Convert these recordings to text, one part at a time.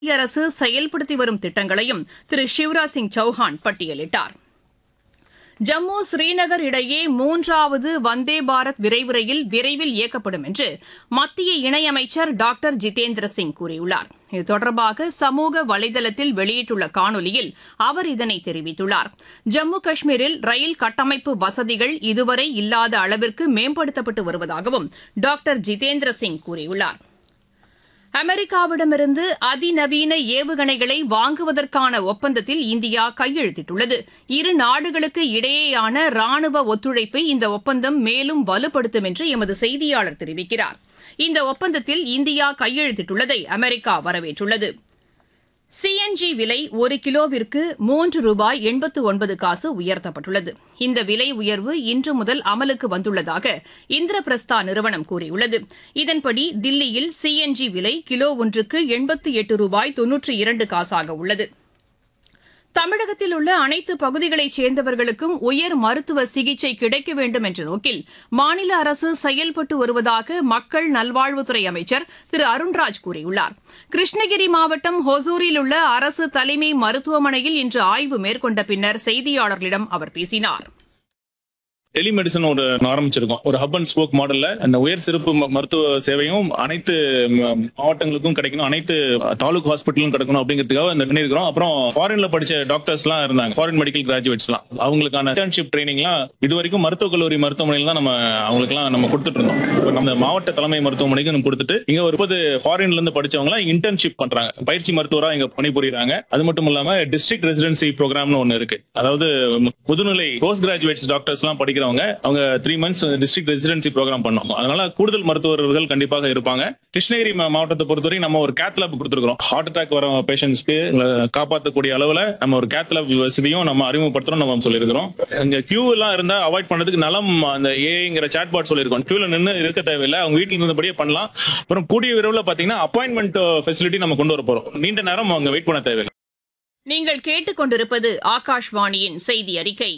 மத்திய அரசு செயல்படுத்தி வரும் திட்டங்களையும் திரு சிவராஜ் சிங் சௌஹான் பட்டியலிட்டார் ஜம்மு ஸ்ரீநகர் இடையே மூன்றாவது வந்தே பாரத் விரைவு ரயில் விரைவில் இயக்கப்படும் என்று மத்திய இணையமைச்சர் டாக்டர் ஜிதேந்திர சிங் கூறியுள்ளார் இது தொடர்பாக சமூக வலைதளத்தில் வெளியிட்டுள்ள காணொலியில் அவர் இதனை தெரிவித்துள்ளார் ஜம்மு காஷ்மீரில் ரயில் கட்டமைப்பு வசதிகள் இதுவரை இல்லாத அளவிற்கு மேம்படுத்தப்பட்டு வருவதாகவும் டாக்டர் ஜிதேந்திர சிங் கூறியுள்ளார் அமெரிக்காவிடமிருந்து அதிநவீன ஏவுகணைகளை வாங்குவதற்கான ஒப்பந்தத்தில் இந்தியா கையெழுத்திட்டுள்ளது இரு நாடுகளுக்கு இடையேயான ராணுவ ஒத்துழைப்பை இந்த ஒப்பந்தம் மேலும் வலுப்படுத்தும் என்று எமது செய்தியாளர் தெரிவிக்கிறார் இந்த ஒப்பந்தத்தில் இந்தியா கையெழுத்திட்டுள்ளதை அமெரிக்கா வரவேற்றுள்ளது சிஎன்ஜி விலை ஒரு கிலோவிற்கு மூன்று ரூபாய் எண்பத்து ஒன்பது காசு உயர்த்தப்பட்டுள்ளது இந்த விலை உயர்வு இன்று முதல் அமலுக்கு வந்துள்ளதாக இந்திரபிரஸ்தா நிறுவனம் கூறியுள்ளது இதன்படி தில்லியில் சிஎன்ஜி விலை கிலோ ஒன்றுக்கு எண்பத்து எட்டு ரூபாய் தொன்னூற்றி இரண்டு காசாக உள்ளது தமிழகத்தில் உள்ள அனைத்து பகுதிகளைச் சேர்ந்தவர்களுக்கும் உயர் மருத்துவ சிகிச்சை கிடைக்க வேண்டும் என்ற நோக்கில் மாநில அரசு செயல்பட்டு வருவதாக மக்கள் நல்வாழ்வுத்துறை அமைச்சர் திரு அருண்ராஜ் கூறியுள்ளார் கிருஷ்ணகிரி மாவட்டம் ஹொசூரில் உள்ள அரசு தலைமை மருத்துவமனையில் இன்று ஆய்வு மேற்கொண்ட பின்னர் செய்தியாளர்களிடம் அவர் பேசினார் டெலிமெடிசன் ஒரு ஆரம்பிச்சிருக்கோம் ஒரு ஹப் அண்ட் ஸ்போக் மாடல்ல அந்த உயர் சிறப்பு ம- மருத்துவ சேவையும் அனைத்து ம், மாவட்டங்களுக்கும் கிடைக்கணும் அனைத்து தாலுக் ஹாஸ்பிட்டலும் கிடைக்கணும் அப்படிங்கிறதுக்காக இந்த பண்ணியிருக்கிறோம் அப்புறம் ஃபாரின்ல படிச்ச டாக்டர்ஸ் எல்லாம் இருந்தாங்க ஃபாரின் மெடிக்கல் கிராஜுவேட்ஸ்லாம் அவங்களுக்கான இன்டர்ன்ஷிப் ட்ரைனிங்லாம் இது வரைக்கும் மருத்துவக் கல்லூரி மருத்துவமனையில் தான் நம்ம அவங்களுக்குலாம் நம்ம கொடுத்துட்டு இருந்தோம் இப்போ நம்ம மாவட்ட தலைமை மருத்துவமனைக்கு நம்ம கொடுத்துட்டு இங்க ஒரு முப்பது ஃபாரின்ல இருந்து படிச்சவங்க இன்டர்ன்ஷிப் பண்றாங்க பயிற்சி மருத்துவரா இங்க பணிபுரியுறாங்க அது மட்டும் இல்லாம டிஸ்ட்ரிக்ட் ரெசிடென்சி ப்ரோக்ராம்னு ஒன்னு இருக்கு அதாவது முதுநிலை போஸ்ட் கிராஜுவேட்ஸ் டாக்டர்ஸ் எல்லாம் படிக்கிறவங்க அவங்க three months district residency program பண்ணோம் அதனால கூடுதல் மருத்துவர்கள் கண்டிப்பாக இருப்பாங்க கிருஷ்ணகிரி மா- மாவட்டத்தை பொறுத்தவரை நம்ம ஒரு கேத் லேப் கொடுத்துருக்கோம் ஹார்ட் அட்டாக் வர பேஷண்ட்ஸ்க்கு காப்பாற்றக்கூடிய அளவுல நம்ம ஒரு கேத் லேப் வசதியும் நம்ம அறிமுகப்படுத்துறோம் நம்ம சொல்லியிருக்கிறோம் இங்க கியூ எல்லாம் இருந்தா அவாய்ட் பண்ணதுக்கு நலம் அந்த ஏங்கிற சாட் பாட் சொல்லியிருக்கோம் கியூல நின்று இருக்க தேவையில்லை அவங்க வீட்டில் இருந்தபடியே பண்ணலாம் அப்புறம் கூடிய விரைவில் பாத்தீங்கன்னா அப்பாயின்மெண்ட் ஃபெசிலிட்டி நம்ம கொண்டு வர போறோம் நீண்ட நேரம் அவங்க வெயிட் பண்ண தேவையில்லை நீங்கள் கேட்டுக்கொண்டிருப்பது ஆகாஷ்வாணியின் செய்தி அறிக்கை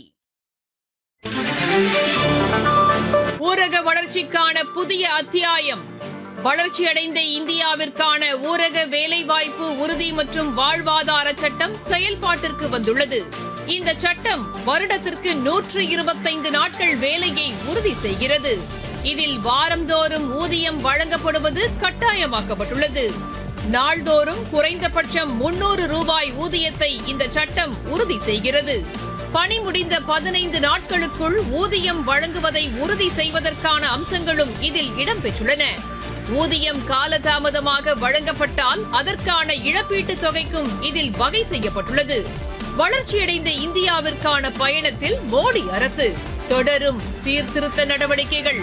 ஊரக வளர்ச்சிக்கான புதிய அத்தியாயம் வளர்ச்சியடைந்த இந்தியாவிற்கான ஊரக வேலைவாய்ப்பு உறுதி மற்றும் வாழ்வாதார சட்டம் செயல்பாட்டிற்கு வந்துள்ளது இந்த சட்டம் வருடத்திற்கு நூற்று இருபத்தைந்து நாட்கள் வேலையை உறுதி செய்கிறது இதில் வாரந்தோறும் ஊதியம் வழங்கப்படுவது கட்டாயமாக்கப்பட்டுள்ளது நாள்தோறும் குறைந்தபட்சம் முன்னூறு ரூபாய் ஊதியத்தை இந்த சட்டம் உறுதி செய்கிறது பணி முடிந்த பதினைந்து நாட்களுக்குள் ஊதியம் வழங்குவதை உறுதி செய்வதற்கான அம்சங்களும் இதில் இடம்பெற்றுள்ளன ஊதியம் காலதாமதமாக வழங்கப்பட்டால் அதற்கான இழப்பீட்டுத் தொகைக்கும் இதில் வகை செய்யப்பட்டுள்ளது வளர்ச்சியடைந்த இந்தியாவிற்கான பயணத்தில் மோடி அரசு தொடரும் சீர்திருத்த நடவடிக்கைகள்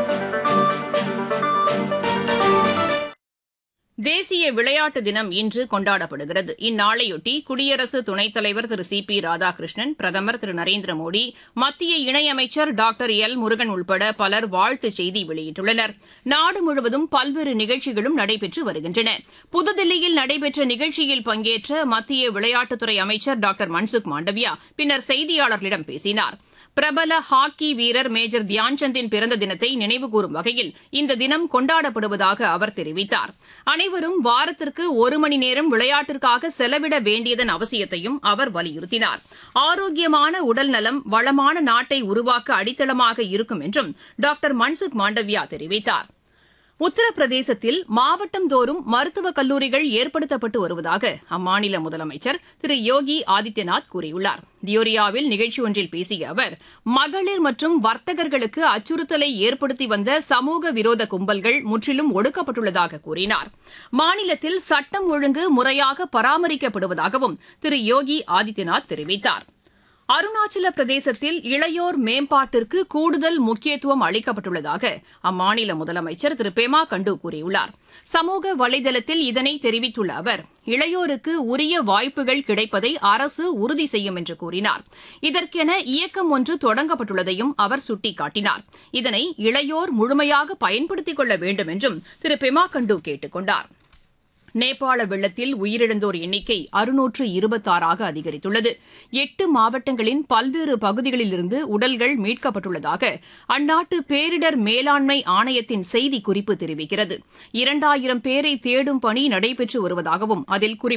தேசிய விளையாட்டு தினம் இன்று கொண்டாடப்படுகிறது இந்நாளையொட்டி குடியரசு துணைத் தலைவர் திரு சி பி ராதாகிருஷ்ணன் பிரதமர் திரு நரேந்திர மோடி மத்திய இணையமைச்சர் டாக்டர் எல் முருகன் உள்பட பலர் வாழ்த்துச் செய்தி வெளியிட்டுள்ளனர் நாடு முழுவதும் பல்வேறு நிகழ்ச்சிகளும் நடைபெற்று வருகின்றன புதுதில்லியில் நடைபெற்ற நிகழ்ச்சியில் பங்கேற்ற மத்திய விளையாட்டுத்துறை அமைச்சர் டாக்டர் மன்சுக் மாண்டவியா பின்னர் செய்தியாளர்களிடம் பேசினார் பிரபல ஹாக்கி வீரர் மேஜர் தியான்சந்தின் பிறந்த தினத்தை நினைவுகூரும் வகையில் இந்த தினம் கொண்டாடப்படுவதாக அவர் தெரிவித்தார் அனைவரும் வாரத்திற்கு ஒரு மணி நேரம் விளையாட்டிற்காக செலவிட வேண்டியதன் அவசியத்தையும் அவர் வலியுறுத்தினார் ஆரோக்கியமான உடல் நலம் வளமான நாட்டை உருவாக்க அடித்தளமாக இருக்கும் என்றும் டாக்டர் மன்சுக் மாண்டவியா தெரிவித்தார் உத்தரப்பிரதேசத்தில் மாவட்டந்தோறும் மருத்துவக் கல்லூரிகள் ஏற்படுத்தப்பட்டு வருவதாக அம்மாநில முதலமைச்சர் திரு யோகி ஆதித்யநாத் கூறியுள்ளார் தியோரியாவில் நிகழ்ச்சி ஒன்றில் பேசிய அவர் மகளிர் மற்றும் வர்த்தகர்களுக்கு அச்சுறுத்தலை ஏற்படுத்தி வந்த சமூக விரோத கும்பல்கள் முற்றிலும் ஒடுக்கப்பட்டுள்ளதாக கூறினார் மாநிலத்தில் சட்டம் ஒழுங்கு முறையாக பராமரிக்கப்படுவதாகவும் திரு யோகி ஆதித்யநாத் தெரிவித்தார் அருணாச்சல பிரதேசத்தில் இளையோர் மேம்பாட்டிற்கு கூடுதல் முக்கியத்துவம் அளிக்கப்பட்டுள்ளதாக அம்மாநில முதலமைச்சர் திரு பெமா கண்டு கூறியுள்ளார் சமூக வலைதளத்தில் இதனை தெரிவித்துள்ள அவர் இளையோருக்கு உரிய வாய்ப்புகள் கிடைப்பதை அரசு உறுதி செய்யும் என்று கூறினார் இதற்கென இயக்கம் ஒன்று தொடங்கப்பட்டுள்ளதையும் அவர் சுட்டிக்காட்டினார் இதனை இளையோர் முழுமையாக பயன்படுத்திக் கொள்ள வேண்டும் என்றும் திரு பெமா கண்டு கேட்டுக் கொண்டார் நேபாள வெள்ளத்தில் உயிரிழந்தோர் எண்ணிக்கை அறுநூற்று இருபத்தாறாக அதிகரித்துள்ளது எட்டு மாவட்டங்களின் பல்வேறு பகுதிகளிலிருந்து உடல்கள் மீட்கப்பட்டுள்ளதாக அந்நாட்டு பேரிடர் மேலாண்மை ஆணையத்தின் செய்திக்குறிப்பு தெரிவிக்கிறது இரண்டாயிரம் பேரை தேடும் பணி நடைபெற்று வருவதாகவும் அதில் குறிப்பிட்டுள்ளது